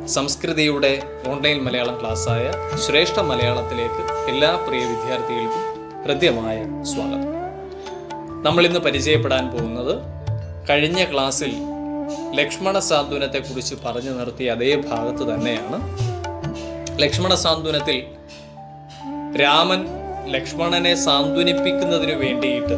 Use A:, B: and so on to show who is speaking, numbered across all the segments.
A: സംസ്കൃതിയുടെ ഓൺലൈൻ മലയാളം ക്ലാസ്സായ ശ്രേഷ്ഠ മലയാളത്തിലേക്ക് എല്ലാ പ്രിയ വിദ്യാർത്ഥികൾക്കും ഹൃദ്യമായ സ്വാഗതം നമ്മൾ ഇന്ന് പരിചയപ്പെടാൻ പോകുന്നത് കഴിഞ്ഞ ക്ലാസ്സിൽ ലക്ഷ്മണ സാന്ത്വനത്തെക്കുറിച്ച് പറഞ്ഞു നിർത്തിയ അതേ ഭാഗത്ത് തന്നെയാണ് ലക്ഷ്മണ സാന്ത്വനത്തിൽ രാമൻ ലക്ഷ്മണനെ സാന്ത്വനിപ്പിക്കുന്നതിനു വേണ്ടിയിട്ട്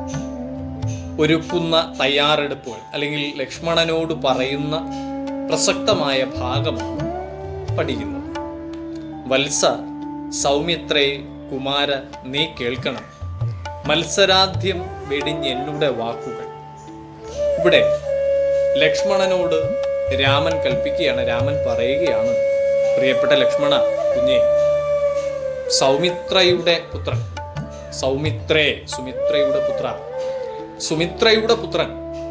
A: ഒരുക്കുന്ന തയ്യാറെടുപ്പുകൾ അല്ലെങ്കിൽ ലക്ഷ്മണനോട് പറയുന്ന പ്രസക്തമായ ഭാഗമാണ് പഠിക്കുന്നത് വത്സ സൗമിത്രേ കുമാര നീ കേൾക്കണം മത്സരാദ്യം വെടിഞ്ഞെന്നുടെ വാക്കുകൾ ഇവിടെ ലക്ഷ്മണനോട് രാമൻ കൽപ്പിക്കുകയാണ് രാമൻ പറയുകയാണ് പ്രിയപ്പെട്ട ലക്ഷ്മണ കുഞ്ഞെ സൗമിത്രയുടെ പുത്രൻ സൗമിത്രേ സുമിത്രയുടെ പുത്ര സുമിത്രയുടെ പുത്രൻ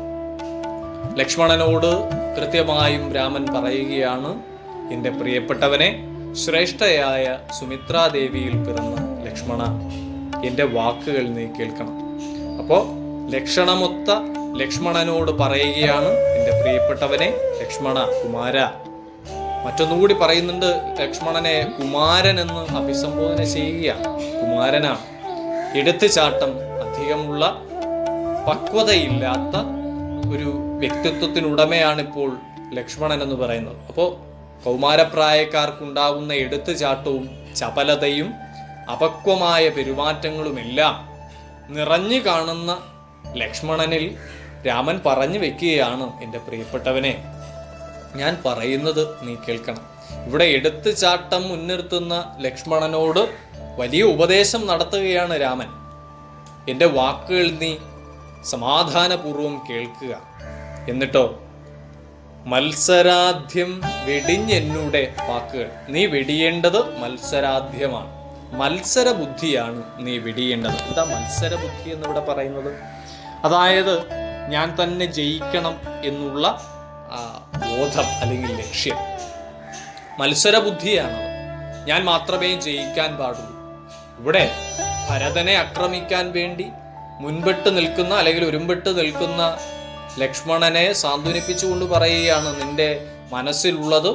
A: ലക്ഷ്മണനോട് കൃത്യമായും രാമൻ പറയുകയാണ് എൻ്റെ പ്രിയപ്പെട്ടവനെ ശ്രേഷ്ഠയായ സുമിത്രാദേവിയിൽ പിറന്ന ലക്ഷ്മണ എൻ്റെ വാക്കുകൾ നീ കേൾക്കണം അപ്പോൾ ലക്ഷണമൊത്ത ലക്ഷ്മണനോട് പറയുകയാണ് എൻ്റെ പ്രിയപ്പെട്ടവനെ ലക്ഷ്മണ കുമാര മറ്റൊന്നുകൂടി പറയുന്നുണ്ട് ലക്ഷ്മണനെ കുമാരൻ എന്ന് അഭിസംബോധന ചെയ്യുകയാണ് കുമാരനാണ് എടുത്തുചാട്ടം അധികമുള്ള പക്വതയില്ലാത്ത ഒരു വ്യക്തിത്വത്തിനുടമയാണ് ഇപ്പോൾ ലക്ഷ്മണൻ എന്ന് പറയുന്നത് അപ്പോൾ കൗമാരപ്രായക്കാർക്കുണ്ടാകുന്ന എടുത്തുചാട്ടവും ചപലതയും അപക്വമായ പെരുമാറ്റങ്ങളുമെല്ലാം നിറഞ്ഞു കാണുന്ന ലക്ഷ്മണനിൽ രാമൻ പറഞ്ഞു വെക്കുകയാണ് എൻ്റെ പ്രിയപ്പെട്ടവനെ ഞാൻ പറയുന്നത് നീ കേൾക്കണം ഇവിടെ എടുത്തുചാട്ടം മുൻനിർത്തുന്ന ലക്ഷ്മണനോട് വലിയ ഉപദേശം നടത്തുകയാണ് രാമൻ എൻ്റെ വാക്കുകൾ നീ സമാധാനപൂർവം കേൾക്കുക എന്നിട്ടോ മത്സരാദ്യം വെടിഞ്ഞെന്നുടെ വാക്കുകൾ നീ വെടിയേണ്ടത് മത്സരാദ്യമാണ് മത്സര ബുദ്ധിയാണ് നീ വെടിയേണ്ടത് എന്താ മത്സര ബുദ്ധി എന്നിവിടെ പറയുന്നത് അതായത് ഞാൻ തന്നെ ജയിക്കണം എന്നുള്ള ആ, ബോധം അല്ലെങ്കിൽ ലക്ഷ്യം മത്സര ബുദ്ധിയാണത് ഞാൻ മാത്രമേ ജയിക്കാൻ പാടുള്ളൂ ഇവിടെ ഭരതനെ ആക്രമിക്കാൻ വേണ്ടി മുൻപിട്ട് നിൽക്കുന്ന അല്ലെങ്കിൽ ഒരുമ്പിട്ട് നിൽക്കുന്ന ലക്ഷ്മണനെ സാന്ത്വനിപ്പിച്ചുകൊണ്ട് പറയുകയാണ് നിന്റെ മനസ്സിലുള്ളത്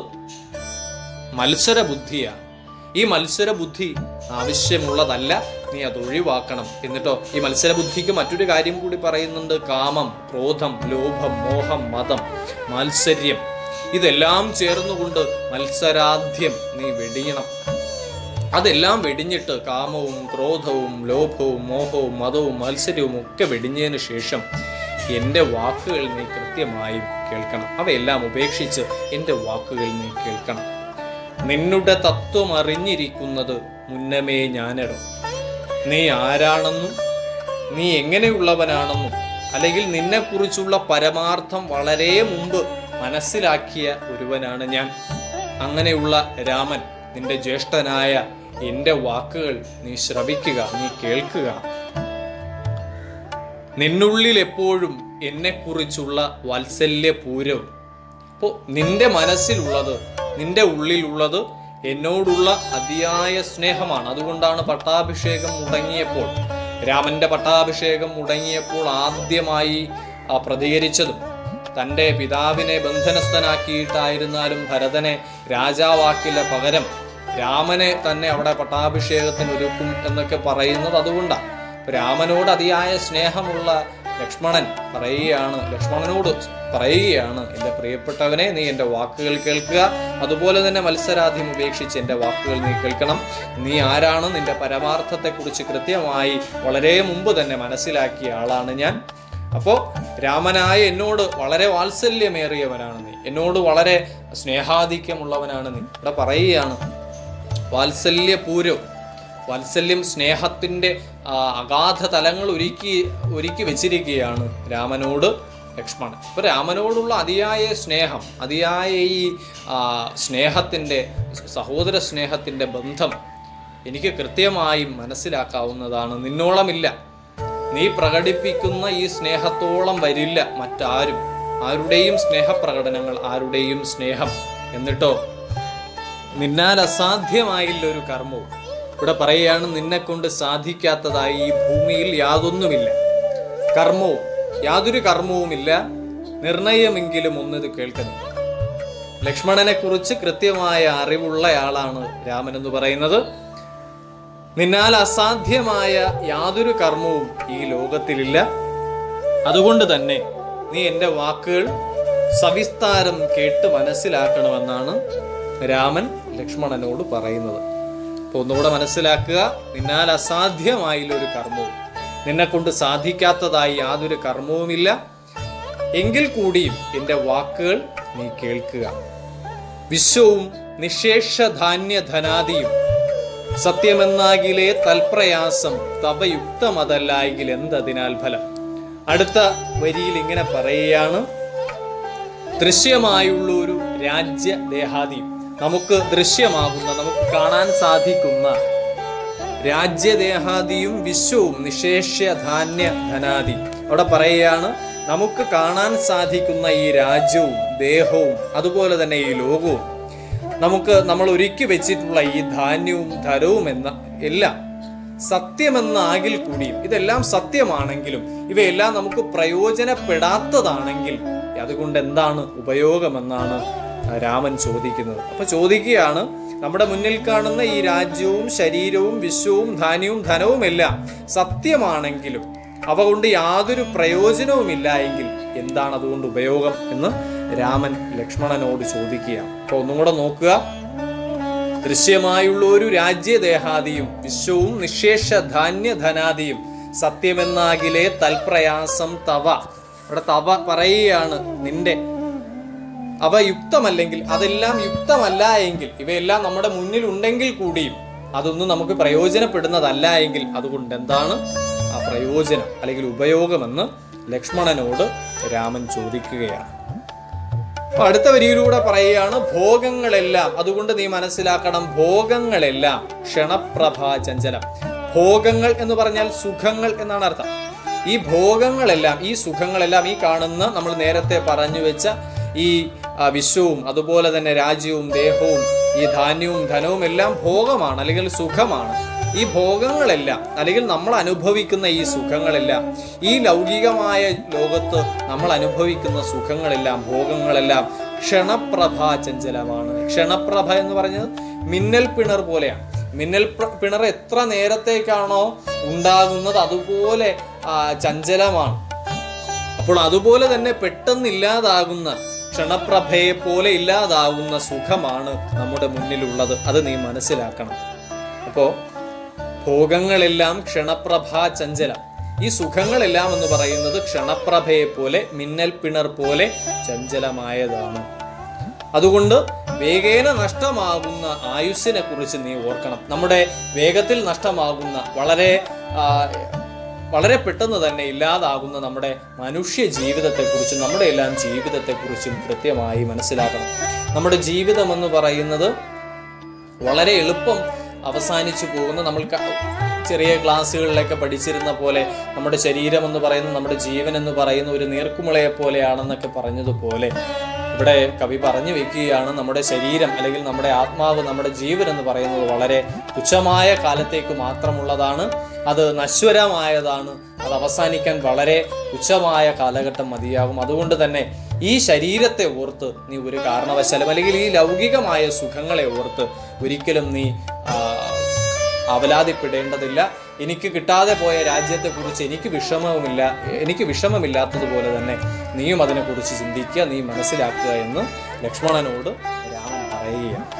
A: മത്സര ബുദ്ധിയാണ് ഈ മത്സര ബുദ്ധി ആവശ്യമുള്ളതല്ല നീ അത് ഒഴിവാക്കണം എന്നിട്ടോ ഈ മത്സര ബുദ്ധിക്ക് മറ്റൊരു കാര്യം കൂടി പറയുന്നുണ്ട് കാമം ക്രോധം ലോഭം മോഹം മതം മാത്സര്യം ഇതെല്ലാം ചേർന്നുകൊണ്ട് മത്സരാദ്യം നീ വെടിയണം അതെല്ലാം വെടിഞ്ഞിട്ട് കാമവും ക്രോധവും ലോഭവും മോഹവും മതവും മത്സര്യവും ഒക്കെ വെടിഞ്ഞതിന് ശേഷം എൻ്റെ വാക്കുകൾ നീ കൃത്യമായും കേൾക്കണം അവയെല്ലാം ഉപേക്ഷിച്ച് എൻ്റെ വാക്കുകൾ നീ കേൾക്കണം നിന്നുടെ തത്വം അറിഞ്ഞിരിക്കുന്നത് മുന്നമേ ഞാനടോ നീ ആരാണെന്നും നീ എങ്ങനെയുള്ളവനാണെന്നും അല്ലെങ്കിൽ നിന്നെക്കുറിച്ചുള്ള പരമാർത്ഥം വളരെ മുമ്പ് മനസ്സിലാക്കിയ ഒരുവനാണ് ഞാൻ അങ്ങനെയുള്ള രാമൻ നിന്റെ ജ്യേഷ്ഠനായ എൻ്റെ വാക്കുകൾ നീ ശ്രവിക്കുക നീ കേൾക്കുക നിന്നുള്ളിൽ എപ്പോഴും എന്നെക്കുറിച്ചുള്ള വാത്സല്യപൂരവും അപ്പോൾ നിന്റെ മനസ്സിലുള്ളത് നിന്റെ ഉള്ളിലുള്ളത് എന്നോടുള്ള അതിയായ സ്നേഹമാണ് അതുകൊണ്ടാണ് പട്ടാഭിഷേകം മുടങ്ങിയപ്പോൾ രാമന്റെ പട്ടാഭിഷേകം മുടങ്ങിയപ്പോൾ ആദ്യമായി ആ, പ്രതികരിച്ചതും തൻ്റെ പിതാവിനെ ബന്ധനസ്ഥനാക്കിയിട്ടായിരുന്നാലും ഭരതനെ രാജാവാക്കില്ല പകരം രാമനെ തന്നെ അവിടെ പട്ടാഭിഷേകത്തിന് ഒരുക്കും എന്നൊക്കെ പറയുന്നത് അതുകൊണ്ടാണ് അപ്പൊ രാമനോട് അതിയായ സ്നേഹമുള്ള ലക്ഷ്മണൻ പറയുകയാണ് ലക്ഷ്മണനോട് പറയുകയാണ് എൻ്റെ പ്രിയപ്പെട്ടവനെ നീ എൻ്റെ വാക്കുകൾ കേൾക്കുക അതുപോലെ തന്നെ മത്സരാദ്യം ഉപേക്ഷിച്ച് എൻ്റെ വാക്കുകൾ നീ കേൾക്കണം നീ ആരാണ് നിന്റെ പരമാർത്ഥത്തെക്കുറിച്ച് കൃത്യമായി വളരെ മുമ്പ് തന്നെ മനസ്സിലാക്കിയ ആളാണ് ഞാൻ അപ്പോൾ രാമനായ എന്നോട് വളരെ വാത്സല്യമേറിയവനാണ് നീ എന്നോട് വളരെ സ്നേഹാധിക്യമുള്ളവനാണ് നീ ഇവിടെ പറയുകയാണ് വാത്സല്യപൂരം വാത്സല്യം സ്നേഹത്തിൻ്റെ ആ, അഗാധ തലങ്ങൾ ഒരുക്കി ഒരുക്കി വെച്ചിരിക്കുകയാണ് രാമനോട് ലക്ഷ്മണൻ ഇപ്പൊ രാമനോടുള്ള അതിയായ സ്നേഹം അതിയായ ഈ ആ, സ്നേഹത്തിൻ്റെ സഹോദര സ്നേഹത്തിൻ്റെ ബന്ധം എനിക്ക് കൃത്യമായും മനസ്സിലാക്കാവുന്നതാണ് നിന്നോളമില്ല നീ പ്രകടിപ്പിക്കുന്ന ഈ സ്നേഹത്തോളം വരില്ല മറ്റാരും ആരുടെയും സ്നേഹപ്രകടനങ്ങൾ ആരുടെയും സ്നേഹം എന്നിട്ടോ നിന്നാൽ അസാധ്യമായില്ല ഒരു കർമ്മവും ഇവിടെ പറയുകയാണ് നിന്നെ കൊണ്ട് സാധിക്കാത്തതായി ഈ ഭൂമിയിൽ യാതൊന്നുമില്ല കർമ്മവും യാതൊരു കർമ്മവുമില്ല നിർണയമെങ്കിലും ഒന്നത് കേൾക്കുന്നു ലക്ഷ്മണനെ കുറിച്ച് കൃത്യമായ അറിവുള്ളയാളാണ് രാമൻ എന്ന് പറയുന്നത് നിന്നാൽ അസാധ്യമായ യാതൊരു കർമ്മവും ഈ ലോകത്തിലില്ല അതുകൊണ്ട് തന്നെ നീ എൻ്റെ വാക്കുകൾ സവിസ്താരം കേട്ട് മനസ്സിലാക്കണമെന്നാണ് രാമൻ ലക്ഷ്മണനോട് പറയുന്നത് അപ്പോൾ ഒന്നുകൂടെ മനസ്സിലാക്കുക നിന്നാൽ അസാധ്യമായില്ല ഒരു കർമ്മവും നിന്നെ കൊണ്ട് സാധിക്കാത്തതായി യാതൊരു കർമ്മവുമില്ല എങ്കിൽ കൂടിയും എൻ്റെ വാക്കുകൾ നീ കേൾക്കുക വിശ്വവും നിശേഷധാന്യ ധനാദിയും സത്യമെന്നാകിലേ തൽപ്രയാസം തപയുക്തമതല്ലായെങ്കിൽ എന്തതിനാൽ ഫലം അടുത്ത വരിയിൽ ഇങ്ങനെ പറയുകയാണ് ദൃശ്യമായുള്ള ഒരു രാജ്യ ദേഹാദിയും നമുക്ക് ദൃശ്യമാകുന്ന നമുക്ക് കാണാൻ സാധിക്കുന്ന രാജ്യദേഹാദിയും വിശ്വവും നിശേഷ്യ ധാന്യ ധനാദി അവിടെ പറയുകയാണ് നമുക്ക് കാണാൻ സാധിക്കുന്ന ഈ രാജ്യവും ദേഹവും അതുപോലെ തന്നെ ഈ ലോകവും നമുക്ക് നമ്മൾ ഒരുക്കി വെച്ചിട്ടുള്ള ഈ ധാന്യവും ധനവും എന്ന എല്ലാം സത്യമെന്നാകിൽ കൂടിയും ഇതെല്ലാം സത്യമാണെങ്കിലും ഇവയെല്ലാം നമുക്ക് പ്രയോജനപ്പെടാത്തതാണെങ്കിൽ അതുകൊണ്ട് എന്താണ് ഉപയോഗമെന്നാണ് രാമൻ ചോദിക്കുന്നത് അപ്പൊ ചോദിക്കുകയാണ് നമ്മുടെ മുന്നിൽ കാണുന്ന ഈ രാജ്യവും ശരീരവും വിശ്വവും ധാന്യവും ധനവും എല്ലാം സത്യമാണെങ്കിലും അവ കൊണ്ട് യാതൊരു പ്രയോജനവുമില്ല എങ്കിൽ എന്താണ് അതുകൊണ്ട് ഉപയോഗം എന്ന് രാമൻ ലക്ഷ്മണനോട് ചോദിക്കുകയാണ് അപ്പൊ ഒന്നും കൂടെ നോക്കുക ദൃശ്യമായുള്ള ഒരു രാജ്യദേഹാദിയും വിശ്വവും നിശേഷ ധാന്യ ധനാദിയും സത്യമെന്നാകിലേ തൽപ്രയാസം തവ ഇവിടെ തവ പറയുകയാണ് നിന്റെ അവ യുക്തമല്ലെങ്കിൽ അതെല്ലാം യുക്തമല്ല എങ്കിൽ ഇവയെല്ലാം നമ്മുടെ മുന്നിൽ ഉണ്ടെങ്കിൽ കൂടിയും അതൊന്നും നമുക്ക് പ്രയോജനപ്പെടുന്നതല്ല എങ്കിൽ അതുകൊണ്ട് എന്താണ് ആ പ്രയോജനം അല്ലെങ്കിൽ ഉപയോഗമെന്ന് ലക്ഷ്മണനോട് രാമൻ ചോദിക്കുകയാണ് അപ്പൊ അടുത്ത വരിയിലൂടെ പറയുകയാണ് ഭോഗങ്ങളെല്ലാം അതുകൊണ്ട് നീ മനസ്സിലാക്കണം ഭോഗങ്ങളെല്ലാം ക്ഷണപ്രഭാ ചഞ്ചലം ഭോഗങ്ങൾ എന്ന് പറഞ്ഞാൽ സുഖങ്ങൾ എന്നാണ് അർത്ഥം ഈ ഭോഗങ്ങളെല്ലാം ഈ സുഖങ്ങളെല്ലാം ഈ കാണുന്ന നമ്മൾ നേരത്തെ പറഞ്ഞു വെച്ച ഈ ആ, വിശ്വവും അതുപോലെ തന്നെ രാജ്യവും ദേഹവും ഈ ധാന്യവും ധനവും എല്ലാം ഭോഗമാണ് അല്ലെങ്കിൽ സുഖമാണ് ഈ ഭോഗങ്ങളെല്ലാം അല്ലെങ്കിൽ നമ്മൾ അനുഭവിക്കുന്ന ഈ സുഖങ്ങളെല്ലാം ഈ ലൗകികമായ ലോകത്ത് നമ്മൾ അനുഭവിക്കുന്ന സുഖങ്ങളെല്ലാം ഭോഗങ്ങളെല്ലാം ക്ഷണപ്രഭാ ചഞ്ചലമാണ് ക്ഷണപ്രഭ എന്ന് പറഞ്ഞത് മിന്നൽ പിണർ പോലെയാണ് മിന്നൽ പ്ര- പിണർ എത്ര നേരത്തേക്കാണോ ഉണ്ടാകുന്നത് അതുപോലെ ആ, ചഞ്ചലമാണ് അപ്പോൾ അതുപോലെ തന്നെ പെട്ടെന്ന് ഇല്ലാതാകുന്ന ക്ഷണപ്രഭയെ പോലെ ഇല്ലാതാകുന്ന സുഖമാണ് നമ്മുടെ മുന്നിലുള്ളത് അത് നീ മനസ്സിലാക്കണം അപ്പോ ഭോഗങ്ങളെല്ലാം ക്ഷണപ്രഭാ ചഞ്ചലം ഈ സുഖങ്ങളെല്ലാം എന്ന് പറയുന്നത് ക്ഷണപ്രഭയെ പോലെ മിന്നൽ പിണർ പോലെ ചഞ്ചലമായതാണ് അതുകൊണ്ട് വേഗേന നഷ്ടമാകുന്ന ആയുസ്സിനെ കുറിച്ച് നീ ഓർക്കണം നമ്മുടെ വേഗത്തിൽ നഷ്ടമാകുന്ന വളരെ ആ, വളരെ പെട്ടെന്ന് തന്നെ ഇല്ലാതാകുന്ന നമ്മുടെ മനുഷ്യ ജീവിതത്തെക്കുറിച്ചും നമ്മുടെ എല്ലാം ജീവിതത്തെക്കുറിച്ചും കൃത്യമായി മനസ്സിലാക്കണം നമ്മുടെ ജീവിതം എന്ന് പറയുന്നത് വളരെ എളുപ്പം അവസാനിച്ചു പോകുന്ന നമ്മൾ ക- ചെറിയ ക്ലാസ്സുകളിലൊക്കെ പഠിച്ചിരുന്ന പോലെ നമ്മുടെ ശരീരം എന്ന് പറയുന്ന നമ്മുടെ ജീവൻ എന്ന് പറയുന്ന ഒരു നീർക്കുമുളയെ പോലെയാണെന്നൊക്കെ പറഞ്ഞതുപോലെ ഇവിടെ കവി പറഞ്ഞു വെക്കുകയാണ് നമ്മുടെ ശരീരം അല്ലെങ്കിൽ നമ്മുടെ ആത്മാവ് നമ്മുടെ ജീവൻ എന്ന് പറയുന്നത് വളരെ തുച്ഛമായ കാലത്തേക്ക് മാത്രമുള്ളതാണ് അത് നശ്വരമായതാണ് അത് അവസാനിക്കാൻ വളരെ തുച്ഛമായ കാലഘട്ടം മതിയാകും അതുകൊണ്ട് തന്നെ ഈ ശരീരത്തെ ഓർത്ത് നീ ഒരു കാരണവശാലും അല്ലെങ്കിൽ ഈ ലൗകികമായ സുഖങ്ങളെ ഓർത്ത് ഒരിക്കലും നീ ആ, അവലാതിപ്പെടേണ്ടതില്ല എനിക്ക് കിട്ടാതെ പോയ രാജ്യത്തെക്കുറിച്ച് എനിക്ക് വിഷമവുമില്ല എനിക്ക് വിഷമമില്ലാത്തതുപോലെ തന്നെ നീയും അതിനെക്കുറിച്ച് ചിന്തിക്കുക നീ മനസ്സിലാക്കുക എന്ന് ലക്ഷ്മണനോട് രാമൻ പറയുകയാണ്